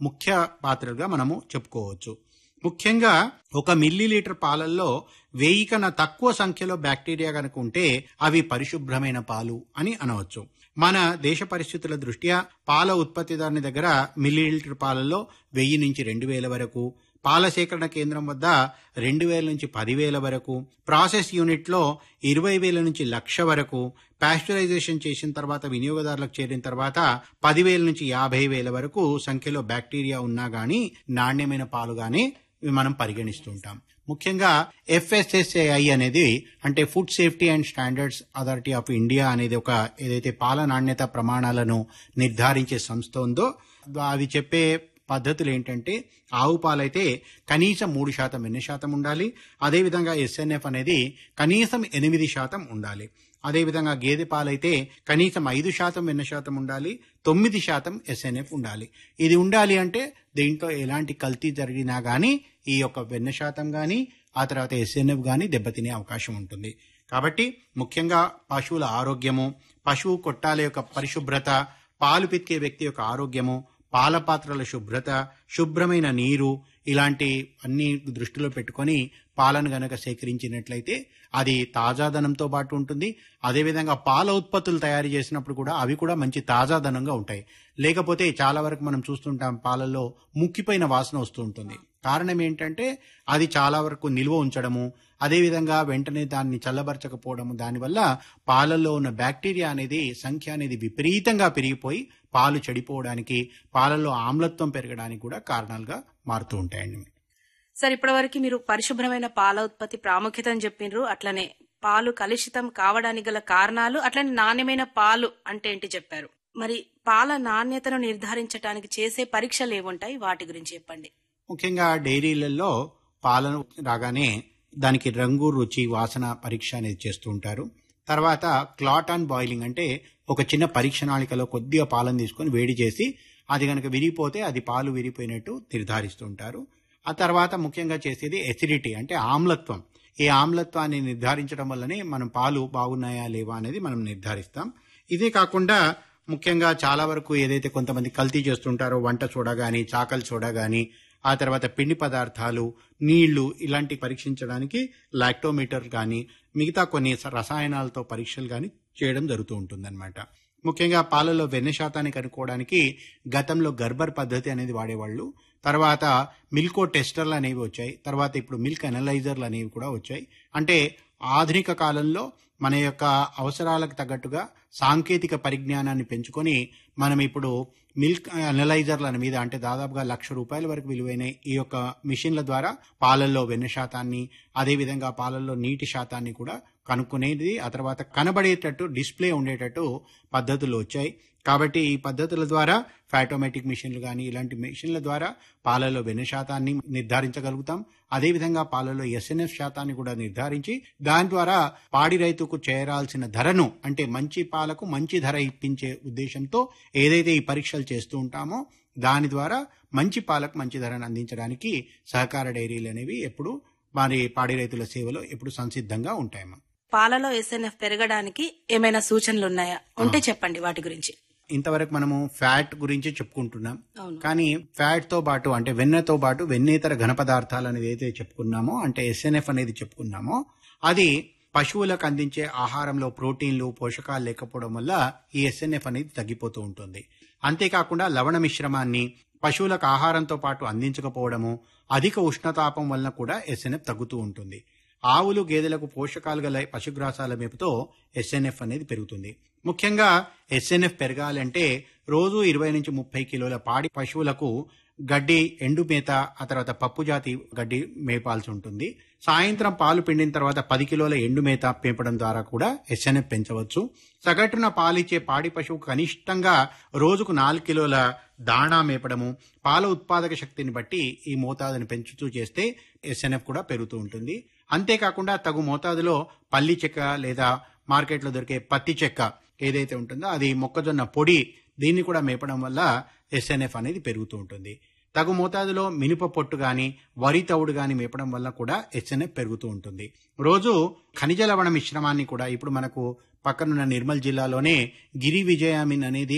ముఖ్య పాత్రలుగా మనము చెప్పుకోవచ్చు ముఖ్యంగా ఒక మిల్లీ లీటర్ పాలల్లో వెయ్యి కన్నా తక్కువ సంఖ్యలో బ్యాక్టీరియా కనుక ఉంటే అవి పరిశుభ్రమైన పాలు అని అనవచ్చు మన దేశ పరిస్థితుల దృష్ట్యా పాల ఉత్పత్తిదారుని దగ్గర మిల్లీ లీటర్ పాలల్లో వెయ్యి నుంచి రెండు వేల వరకు పాల సేకరణ కేంద్రం వద్ద రెండు వేల నుంచి పదివేల వరకు ప్రాసెస్ యూనిట్లో ఇరవై వేల నుంచి లక్ష వరకు పాస్చరైజేషన్ చేసిన తర్వాత వినియోగదారులకు చేరిన తర్వాత పదివేల నుంచి యాభై వేల వరకు సంఖ్యలో బ్యాక్టీరియా ఉన్నా గానీ నాణ్యమైన పాలు గానీ మనం పరిగణిస్తుంటాం ముఖ్యంగా ఎఫ్ఎస్ఎస్ఏఐ అనేది అంటే food safety and standards authority of India అనేది ఒక ఏదైతే పాల నాణ్యత ప్రమాణాలను నిర్ధారించే సంస్థ ఉందో అవి చెప్పే పద్ధతులు ఏంటంటే ఆవు పాలైతే కనీసం మూడు శాతం వెన్న శాతం ఉండాలి అదేవిధంగా ఎస్ఎన్ఎఫ్ అనేది కనీసం ఎనిమిది శాతం ఉండాలి అదేవిధంగా గేదె పాలైతే కనీసం ఐదు శాతం వెన్న శాతం ఉండాలి తొమ్మిది శాతం ఎస్ఎన్ఎఫ్ ఉండాలి ఇది ఉండాలి అంటే దీంట్లో ఎలాంటి కల్తీ జరిగినా గానీ ఈ యొక్క వెన్న శాతం గానీ ఆ తర్వాత ఎస్ఎన్ఎఫ్ గానీ దెబ్బతినే అవకాశం ఉంటుంది కాబట్టి ముఖ్యంగా పశువుల ఆరోగ్యము పశువు కొట్టాల యొక్క పరిశుభ్రత పాలు పితికే వ్యక్తి యొక్క ఆరోగ్యము పాల పాత్రల శుభ్రత శుభ్రమైన నీరు ఇలాంటి అన్ని దృష్టిలో పెట్టుకొని పాలను గనక సేకరించినట్లయితే అది తాజాదనంతో పాటు ఉంటుంది అదేవిధంగా పాల ఉత్పత్తులు తయారు చేసినప్పుడు కూడా అవి కూడా మంచి తాజాదనంగా ఉంటాయి లేకపోతే చాలా వరకు మనం చూస్తుంటాం పాలల్లో ముక్కిపోయిన వాసన వస్తూ ఉంటుంది కారణం ఏంటంటే అది చాలా వరకు నిల్వ ఉంచడము అదేవిధంగా వెంటనే దాన్ని చల్లబరచకపోవడము దానివల్ల పాలల్లో ఉన్న బ్యాక్టీరియా అనేది సంఖ్య అనేది విపరీతంగా పెరిగిపోయి పాలు చెడిపోవడానికి పాలల్లో ఆమ్లత్వం పెరగడానికి కూడా కారణాలుగా మారుతూ ఉంటాయండి సార్ ఇప్పటివరకు మీరు పరిశుభ్రమైన పాల ఉత్పత్తి ప్రాముఖ్యత అని చెప్పిండ్రు అట్లనే పాలు కలుషితం కావడానికి గల కారణాలు అట్లనే నాణ్యమైన పాలు అంటే ఏంటి చెప్పారు మరి పాల నాణ్యతను నిర్ధారించడానికి చేసే పరీక్షలు ఏముంటాయి వాటి గురించి చెప్పండి ముఖ్యంగా డైరీలలో పాలను రాగానే దానికి రంగు రుచి వాసన పరీక్ష అనేది చేస్తూ ఉంటారు తర్వాత క్లాట్ ఆన్ బాయిలింగ్ అంటే ఒక చిన్న పరీక్ష నాళికలో కొద్దిగా పాలను తీసుకొని వేడి చేసి అది కనుక విరిగిపోతే అది పాలు విరిగిపోయినట్టు నిర్ధారిస్తూ ఉంటారు ఆ తర్వాత ముఖ్యంగా చేసేది ఎసిడిటీ అంటే ఆమ్లత్వం ఈ ఆమ్లత్వాన్ని నిర్ధారించడం వల్లనే మనం పాలు బాగున్నాయా లేవా అనేది మనం నిర్ధారిస్తాం ఇదే కాకుండా ముఖ్యంగా చాలా వరకు ఏదైతే కొంతమంది కల్తీ చేస్తుంటారో వంట సోడా గాని చాకలి సోడా గాని ఆ తర్వాత పిండి పదార్థాలు నీళ్లు ఇలాంటి పరీక్షించడానికి లాక్టోమీటర్ కానీ మిగతా కొన్ని రసాయనాలతో పరీక్షలు కానీ చేయడం జరుగుతూ ఉంటుందన్నమాట ముఖ్యంగా పాలలో వెన్న శాతాన్ని కనుక్కోవడానికి గతంలో గర్భర్ పద్ధతి అనేది వాడేవాళ్ళు తర్వాత మిల్కో టెస్టర్లు అనేవి వచ్చాయి తర్వాత ఇప్పుడు మిల్క్ అనలైజర్లు అనేవి కూడా వచ్చాయి అంటే ఆధునిక కాలంలో మన యొక్క అవసరాలకు తగ్గట్టుగా సాంకేతిక పరిజ్ఞానాన్ని పెంచుకొని మనం ఇప్పుడు మిల్క్ అనలైజర్ల మీద అంటే దాదాపుగా లక్ష రూపాయల వరకు విలువైన ఈ యొక్క మిషన్ల ద్వారా పాలల్లో వెన్న శాతాన్ని అదేవిధంగా పాలల్లో నీటి శాతాన్ని కూడా కనుక్కునేది ఆ తర్వాత కనబడేటట్టు డిస్ప్లే ఉండేటట్టు పద్ధతులు వచ్చాయి కాబట్టి ఈ పద్ధతుల ద్వారా ఫ్యాటోమేటిక్ మిషన్లు కానీ ఇలాంటి మిషన్ల ద్వారా పాలలో వెన్న శాతాన్ని నిర్ధారించగలుగుతాం అదేవిధంగా పాలలో ఎస్ఎన్ఎఫ్ శాతాన్ని కూడా నిర్ధారించి దాని ద్వారా పాడి రైతుకు చేరాల్సిన ధరను అంటే మంచి పాలకు మంచి ధర ఇప్పించే ఉద్దేశంతో ఏదైతే ఈ పరీక్షలు చేస్తూ ఉంటామో దాని ద్వారా మంచి పాలకు మంచి ధరను అందించడానికి సహకార డైరీలు అనేవి ఎప్పుడు మరి పాడి రైతుల సేవలో ఎప్పుడు సంసిద్ధంగా ఉంటాయమ్మా పాలలో ఎస్ఎన్ఎఫ్ పెరగడానికి ఏమైనా సూచనలు ఉన్నాయా ఉంటే చెప్పండి వాటి గురించి ఇంతవరకు మనము ఫ్యాట్ గురించి చెప్పుకుంటున్నాం అవును. కానీ ఫ్యాట్ తో పాటు అంటే వెన్నతో పాటు వెన్నేతర ఘన పదార్థాలు అనేది ఏదైతే చెప్పుకున్నామో అంటే ఎస్ఎన్ఎఫ్ అనేది చెప్పుకున్నామో అది పశువులకు అందించే ఆహారంలో ప్రోటీన్లు పోషకాలు లేకపోవడం వల్ల ఈ ఎస్ఎన్ఎఫ్ అనేది తగ్గిపోతూ ఉంటుంది అంతేకాకుండా లవణ మిశ్రమాన్ని పశువులకు ఆహారంతో పాటు అందించకపోవడము అధిక ఉష్ణతాపం వలన కూడా ఎస్ఎన్ఎఫ్ తగ్గుతూ ఉంటుంది ఆవులు గేదెలకు పోషకాలు గల పశుగ్రాసాల మేపుతో ఎస్ఎన్ఎఫ్ అనేది పెరుగుతుంది ముఖ్యంగా ఎస్ఎన్ఎఫ్ పెరగాలంటే రోజు ఇరవై నుంచి ముప్పై కిలోల పాడి పశువులకు గడ్డి ఎండు మేత ఆ తర్వాత పప్పు జాతి గడ్డి మేపాల్సి ఉంటుంది సాయంత్రం పాలు పిండిన తర్వాత పది కిలోల ఎండు మేత మేపడం ద్వారా కూడా ఎస్ఎన్ఎఫ్ పెంచవచ్చు సగటున పాలిచ్చే పాడి పశువు కనిష్టంగా రోజుకు నాలుగు కిలోల దాణా మేపడము పాల ఉత్పాదక శక్తిని బట్టి ఈ మోతాదుని పెంచుతూ చేస్తే ఎస్ఎన్ఎఫ్ కూడా పెరుగుతూ ఉంటుంది అంతేకాకుండా తగు మోతాదులో పల్లి చెక్క లేదా మార్కెట్లో దొరికే పత్తి చెక్క ఏదైతే ఉంటుందో అది మొక్కజొన్న పొడి దీన్ని కూడా మేపడం వల్ల ఎస్ఎన్ఎఫ్ అనేది పెరుగుతూ ఉంటుంది తగు మోతాదులో మినప పొట్టు గాని వరి తవుడు గాని మేపడం వల్ల కూడా ఎస్ఎన్ఎఫ్ పెరుగుతూ ఉంటుంది రోజు ఖనిజ లవణ మిశ్రమాన్ని కూడా ఇప్పుడు మనకు పక్కనున్న నిర్మల్ జిల్లాలోనే గిరి విజయామిన్ అనేది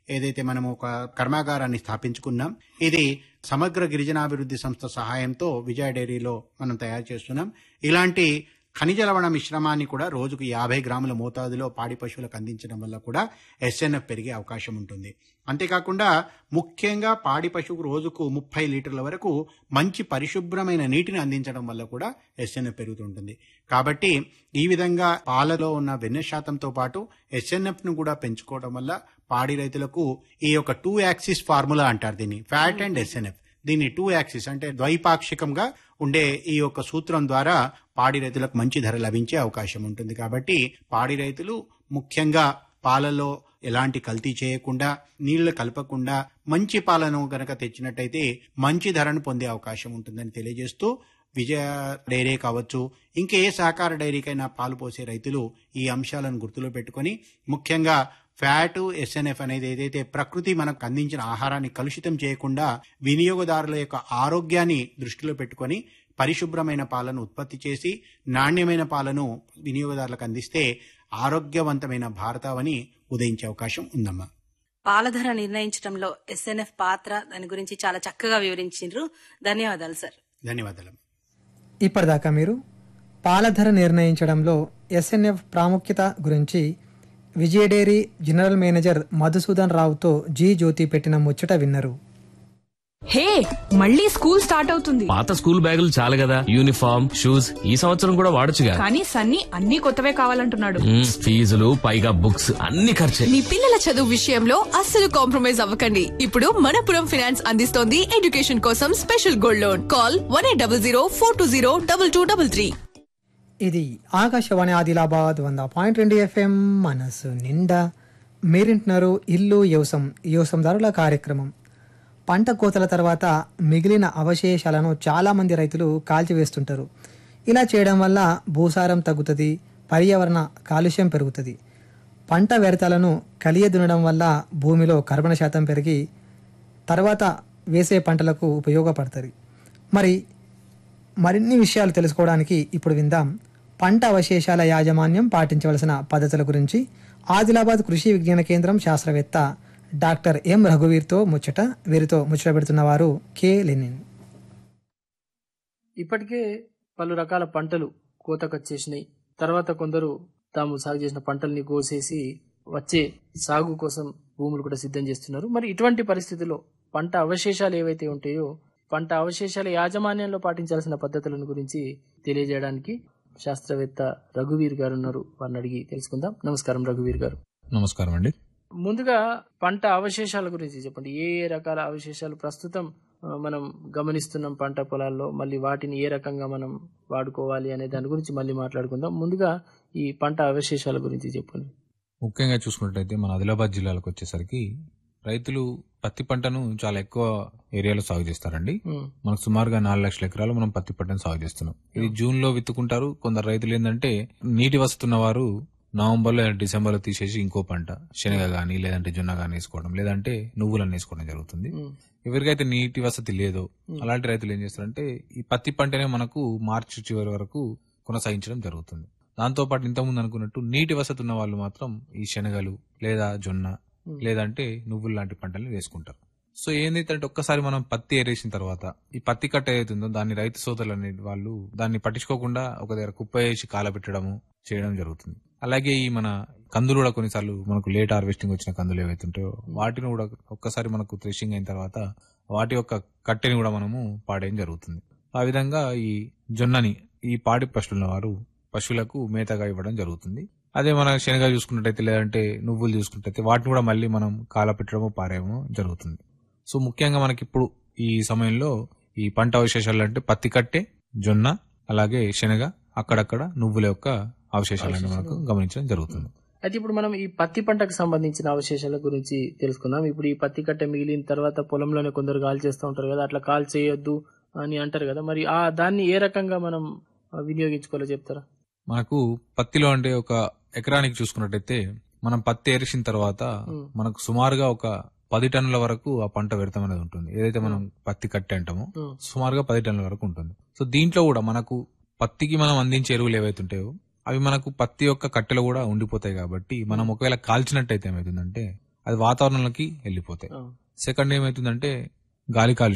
ఏదైతే మనం ఒక కర్మాగారాన్ని స్థాపించుకున్నాం ఇది సమగ్ర గిరిజనాభివృద్ధి సంస్థ సహాయంతో విజయ డైరీలో మనం తయారు చేస్తున్నాం ఇలాంటి ఖనిజ లవణ మిశ్రమాన్ని కూడా రోజుకు యాభై గ్రాముల మోతాదులో పాడి పశువులకు అందించడం వల్ల కూడా ఎస్ఎన్ఎఫ్ పెరిగే అవకాశం ఉంటుంది అంతేకాకుండా ముఖ్యంగా పాడి పశువుకు రోజుకు ముప్పై లీటర్ల వరకు మంచి పరిశుభ్రమైన నీటిని అందించడం వల్ల కూడా ఎస్ఎన్ఎఫ్ పెరుగుతుంటుంది కాబట్టి ఈ విధంగా పాలలో ఉన్న వెన్న శాతంతో పాటు ఎస్ఎన్ఎఫ్ ను కూడా పెంచుకోవడం వల్ల పాడి రైతులకు ఈ యొక్క టూ యాక్సిస్ ఫార్ములా అంటారు దీన్ని ఫ్యాట్ అండ్ ఎస్ఎన్ఎఫ్ దీన్ని టూ యాక్సిస్ అంటే ద్వైపాక్షికంగా ఉండే ఈ యొక్క సూత్రం ద్వారా పాడి రైతులకు మంచి ధర లభించే అవకాశం ఉంటుంది కాబట్టి పాడి రైతులు ముఖ్యంగా పాలలో ఎలాంటి కల్తీ చేయకుండా నీళ్లు కలపకుండా మంచి పాలను గనక తెచ్చినట్టయితే మంచి ధరను పొందే అవకాశం ఉంటుందని తెలియజేస్తూ విజయ డైరీ కావచ్చు ఇంకే సహకార డైరీకైనా పాలు పోసే రైతులు ఈ అంశాలను గుర్తులో పెట్టుకొని ముఖ్యంగా ఫ్యాట్ ఎస్ఎన్ఎఫ్ అనేది ఏదైతే ప్రకృతి మనకు అందించిన ఆహారాన్ని కలుషితం చేయకుండా వినియోగదారుల యొక్క ఆరోగ్యాన్ని దృష్టిలో పెట్టుకొని పరిశుభ్రమైన పాలను ఉత్పత్తి చేసి నాణ్యమైన పాలను వినియోగదారులకు అందిస్తే ఆరోగ్యవంతమైన భారతావని ఉదయించే అవకాశం ఉందమ్మా పాల ధర నిర్ణయించడంలో ఎస్ఎన్ఎఫ్ పాత్ర దాని గురించి చాలా చక్కగా వివరించిండ్రు ధన్యవాదాలు సార్ ధన్యవాదాలు ఇప్పటిదాకా మీరు పాల ధర నిర్ణయించడంలో ఎస్ఎన్ఎఫ్ ప్రాముఖ్యత గురించి Vijaya dairy general manager Madhusudan రావుతో జీ జ్యోతి పెట్టిన ముచ్చట విన్నరు హే మళ్ళీ స్కూల్ స్టార్ట్ అవుతుంది పాత స్కూల్ బ్యాగులు చాలు కదా యూనిఫామ్ షూస్ ఈ సంవత్సరం కూడా వాడొచ్చుగా కానీ సన్నీ అన్ని కొత్తవే కావాలంటున్నాడు మ్మ్, ఫీజులు పైగా బుక్స్ అన్ని ఖర్చే మీ పిల్లల చదువు విషయంలో అస్సలు కాంప్రమైజ్ అవ్వకండి ఇప్పుడు మనపురం ఫినాన్స్ అందిస్తోంది ఎడ్యుకేషన్ కోసం special gold loan call one eight double zero four two zero double two double three ఇది ఆకాశవాణి ఆదిలాబాద్ వంద పాయింట్ రెండు ఎఫ్ఎం మనసు నిండా మీరింటున్నారు ఇల్లు యోసం యోసందారుల కార్యక్రమం పంట కోతల తర్వాత మిగిలిన అవశేషాలను చాలామంది రైతులు కాల్చివేస్తుంటారు ఇలా చేయడం వల్ల భూసారం తగ్గుతుంది పర్యావరణ కాలుష్యం పెరుగుతుంది పంట వ్యర్థాలను కలియదునడం వల్ల భూమిలో కర్బన శాతం పెరిగి తర్వాత వేసే పంటలకు ఉపయోగపడుతుంది మరి మరిన్ని విషయాలు తెలుసుకోవడానికి ఇప్పుడు విందాం పంట అవశేషాల యాజమాన్యం పాటించవలసిన పద్ధతుల గురించి ఆదిలాబాద్ కృషి విజ్ఞాన కేంద్రం శాస్త్రవేత్త డాక్టర్ ఎం రఘువీర్తో ముచ్చట వీరితో ముచ్చట పెడుతున్న వారు కె లెనిన్ ఇప్పటికే పలు రకాల పంటలు కోతకొచ్చేసినాయి తర్వాత కొందరు తాము సాగు చేసిన పంటల్ని కోసేసి వచ్చే సాగు కోసం భూములు కూడా సిద్ధం చేస్తున్నారు మరి ఇటువంటి పరిస్థితుల్లో పంట అవశేషాలు ఏవైతే ఉంటాయో పంట అవశేషాల యాజమాన్యంలో పాటించాల్సిన పద్ధతులను గురించి తెలియజేయడానికి శాస్త్రవేత్త రఘువీర్ గారు ఉన్నారు వారిని అడిగి తెలుసుకుందాం నమస్కారం రఘువీర్ గారు నమస్కారం అండి ముందుగా పంట అవశేషాల గురించి చెప్పండి ఏ ఏ రకాల అవశేషాలు ప్రస్తుతం ఆ, మనం గమనిస్తున్నాం పంట పొలాల్లో మళ్ళీ వాటిని ఏ రకంగా మనం వాడుకోవాలి అనే దాని గురించి మళ్ళీ మాట్లాడుకుందాం ముందుగా ఈ పంట అవశేషాల గురించి చెప్పండి ముఖ్యంగా చూసుకున్నట్టయితే మన ఆదిలాబాద్ జిల్లాలకు వచ్చేసరికి రైతులు పత్తి పంటను చాలా ఎక్కువ ఏరియాలో సాగు చేస్తారండి ఉమ్, మనకు సుమారుగా నాలుగు లక్షల ఎకరాలు మనం పత్తి పంటను సాగు చేస్తున్నాం ఇది జూన్ లో విత్తుకుంటారు కొందరు రైతులు ఏంటంటే నీటి వస్తున్న వారు నవంబర్ లో డిసెంబర్ లో తీసేసి ఇంకో పంట శనగ గానీ లేదంటే జొన్న గానీ వేసుకోవడం లేదంటే నువ్వులను వేసుకోవడం జరుగుతుంది ఉమ్, ఎవరికైతే నీటి వసతి లేదో అలాంటి రైతులు ఏం చేస్తారంటే ఈ పత్తి పంటనే మనకు మార్చి చివరి వరకు కొనసాగించడం జరుగుతుంది దాంతో పాటు ఇంతకుముందు అనుకున్నట్టు నీటి వసతి ఉన్న వాళ్ళు మాత్రం ఈ శనగలు లేదా జొన్న లేదంటే నువ్వులు లాంటి పంటల్ని వేసుకుంటారు సో ఏందైతే ఒక్కసారి మనం పత్తి ఏరేసిన తర్వాత ఈ పత్తి కట్ట ఏదైతుందో దాన్ని రైతు సోదరులు అనే వాళ్ళు దాన్ని పట్టించుకోకుండా ఒక దగ్గర కుప్ప వేసి కాలబెట్టడము చేయడం జరుగుతుంది అలాగే ఈ మన కందులు కూడా కొన్నిసార్లు మనకు లేట్ హార్వెస్టింగ్ వచ్చిన కందులు ఏవైతే ఉంటాయో వాటిని కూడా ఒక్కసారి మనకు థ్రెషింగ్ అయిన తర్వాత వాటి యొక్క కట్టెని కూడా మనము పాడేయడం జరుగుతుంది ఆ విధంగా ఈ జొన్నని ఈ పాడి పశువుల వారు పశువులకు మేతగా ఇవ్వడం జరుగుతుంది అదే మన శనగ చూసుకున్నట్టయితే లేదంటే నువ్వులు చూసుకున్నట్టయితే వాటిని కూడా మళ్ళీ మనం కాలపెట్టడము పారేయడము జరుగుతుంది సో ముఖ్యంగా మనకి ఇప్పుడు ఈ సమయంలో ఈ పంట అవశేషాలు అంటే పత్తి కట్టె జొన్న అలాగే శనగ అక్కడక్కడ నువ్వుల యొక్క అవశేషాలను మనకు గమనించడం జరుగుతుంది అయితే ఇప్పుడు మనం ఈ పత్తి పంటకు సంబంధించిన అవశేషాల గురించి తెలుసుకుందాం ఇప్పుడు ఈ పత్తి కట్ట మిగిలిన తర్వాత పొలంలోనే కొందరు కాల్ చేస్తూ ఉంటారు కదా అట్లా కాల్ చేయొద్దు అని అంటారు కదా మరి ఆ దాన్ని ఏ రకంగా మనం ఆ, వినియోగించుకోవాలో చెప్తారా మనకు పత్తిలో అంటే ఒక ఎకరానికి చూసుకున్నట్టయితే మనం పత్తి ఏరిసిన తర్వాత మనకు సుమారుగా ఒక పది టన్నుల వరకు ఆ పంట వ్యర్థం అనేది ఉంటుంది ఏదైతే మనం పత్తి కట్టి అంటామో ఉమ్, సుమారుగా పది టన్నుల వరకు ఉంటుంది సో దీంట్లో కూడా మనకు పత్తికి మనం అందించే ఎరువులు ఏవైతే ఉంటాయో అవి మనకు పత్తి యొక్క కట్టెలు కూడా ఉండిపోతాయి కాబట్టి మనం ఒకవేళ కాల్చినట్టయితే ఏమవుతుందంటే అది వాతావరణంలోకి వెళ్ళిపోతాయి ఆ. సెకండ్ ఏమైతుందంటే గాలి కాలుష్యం